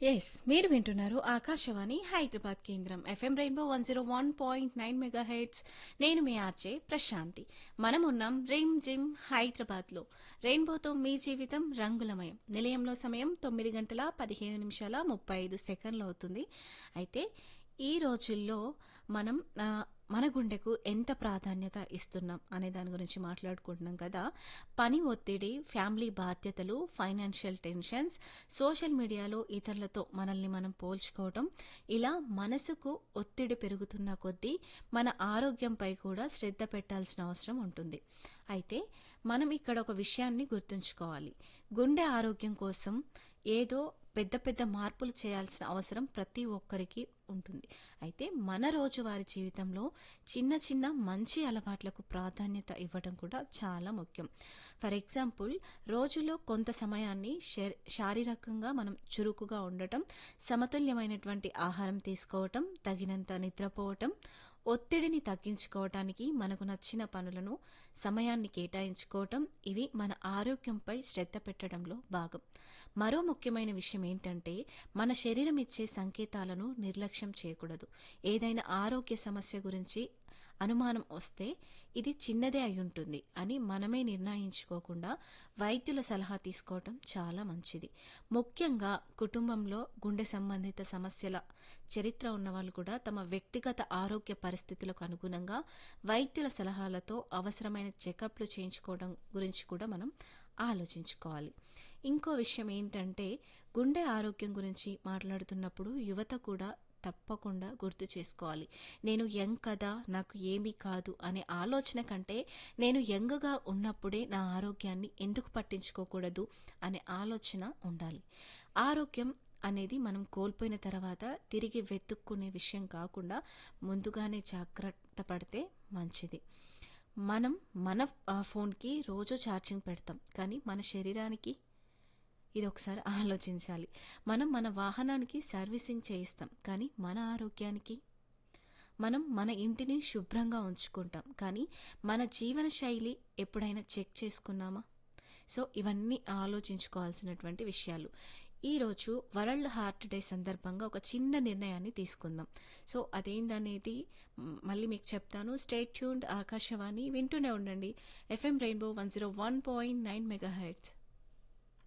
yes మీరు వింటున్నారు ఆకాశవాణి హైదరాబాద్ కేంద్రం FM rainbow one zero one point nine mega hertz నేను మీ ఆర్జే ప్రశాంతి మనం ఉన్నాం రెయిన్ జిమ్ హైదరాబాద్ లో రెయిన్బోతో మీ జీవితం రంగులమయం నిలయంలో సమయం తొమ్మిది గంటల పదిహేను నిమిషాల ముప్పై ఐదు సెకండ్లు అవుతుంది అయితే ఈ రోజుల్లో మనం ఆ, మన గుండెకు ఎంత ప్రాధాన్యత ఇస్తున్నాం అనే దాని గురించి మాట్లాడుకుంటున్నాం కదా పని ఒత్తిడి ఫ్యామిలీ బాధ్యతలు ఫైనాన్షియల్ టెన్షన్స్ సోషల్ మీడియాలో ఇతరులతో మనల్ని మనం పోల్చుకోవటం ఇలా మనసుకు ఒత్తిడి పెరుగుతున్న కొద్దీ మన ఆరోగ్యంపై కూడా శ్రద్ధ పెట్టాల్సిన అవసరం ఉంటుంది అయితే మనం ఇక్కడ ఒక విషయాన్ని గుర్తుంచుకోవాలి గుండె ఆరోగ్యం కోసం ఏదో పెద్ద పెద్ద మార్పులు చేయాల్సిన అవసరం ప్రతి ఒక్కరికి ఉంటుంది అయితే మన రోజువారి జీవితంలో చిన్న చిన్న మంచి అలవాట్లకు ప్రాధాన్యత ఇవ్వడం కూడా చాలా ముఖ్యం ఫర్ ఎగ్జాంపుల్ రోజులో కొంత సమయాన్ని శర్- శారీరకంగా మనం చురుకుగా ఉండటం సమతుల్యమైనటువంటి ఆహారం తీసుకోవటం తగినంత నిద్రపోవటం ఒత్తిడిని తగ్గించుకోవటానికి మనకు నచ్చిన పనులను సమయాన్ని కేటాయించుకోవటం ఇవి మన ఆరోగ్యంపై శ్రద్ధ పెట్టడంలో భాగం మరో ముఖ్యమైన విషయం ఏంటంటే మన శరీరం ఇచ్చే సంకేతాలను నిర్లక్ష్యం చేయకూడదు ఏదైనా ఆరోగ్య సమస్య గురించి అనుమానం వస్తే ఇది చిన్నదే అయి ఉంటుంది అని మనమే నిర్ణయించుకోకుండా వైద్యుల సలహా తీసుకోవటం చాలా మంచిది ముఖ్యంగా కుటుంబంలో గుండె సంబంధిత సమస్యల చరిత్ర ఉన్న వాళ్ళు కూడా తమ వ్యక్తిగత ఆరోగ్య పరిస్థితులకు అనుగుణంగా వైద్యుల సలహాలతో అవసరమైన చెకప్లు చేయించుకోవడం గురించి కూడా మనం ఆలోచించుకోవాలి ఇంకో విషయం ఏంటంటే గుండె ఆరోగ్యం గురించి మాట్లాడుతున్నప్పుడు యువత కూడా తప్పకుండా గుర్తు చేసుకోవాలి నేను యంగ్ కదా నాకు ఏమీ కాదు అనే ఆలోచన కంటే నేను యంగ్గా ఉన్నప్పుడే నా ఆరోగ్యాన్ని ఎందుకు పట్టించుకోకూడదు అనే ఆలోచన ఉండాలి ఆరోగ్యం అనేది మనం కోల్పోయిన తర్వాత తిరిగి వెతుక్కునే విషయం కాకుండా ముందుగానే జాగ్రత్త పడితే మంచిది మనం మన ఆ, ఫోన్కి రోజు ఛార్జింగ్ పెడతాం కానీ మన శరీరానికి ఇది ఒకసారి ఆలోచించాలి మనం మన వాహనానికి సర్వీసింగ్ చేయిస్తాం కానీ మన ఆరోగ్యానికి మనం మన ఇంటిని శుభ్రంగా ఉంచుకుంటాం కానీ మన జీవన శైలి ఎప్పుడైనా చెక్ చేసుకున్నామా సో ఇవన్నీ ఆలోచించుకోవాల్సినటువంటి విషయాలు ఈరోజు వరల్డ్ హార్ట్ డే సందర్భంగా ఒక చిన్న నిర్ణయాన్ని తీసుకుందాం సో అదేందనేది మ్, మళ్ళీ మీకు చెప్తాను స్టేట్ ట్యూన్డ్ ఆకాశవాణి వింటూనే ఉండండి FM rainbow one zero one point nine mega heads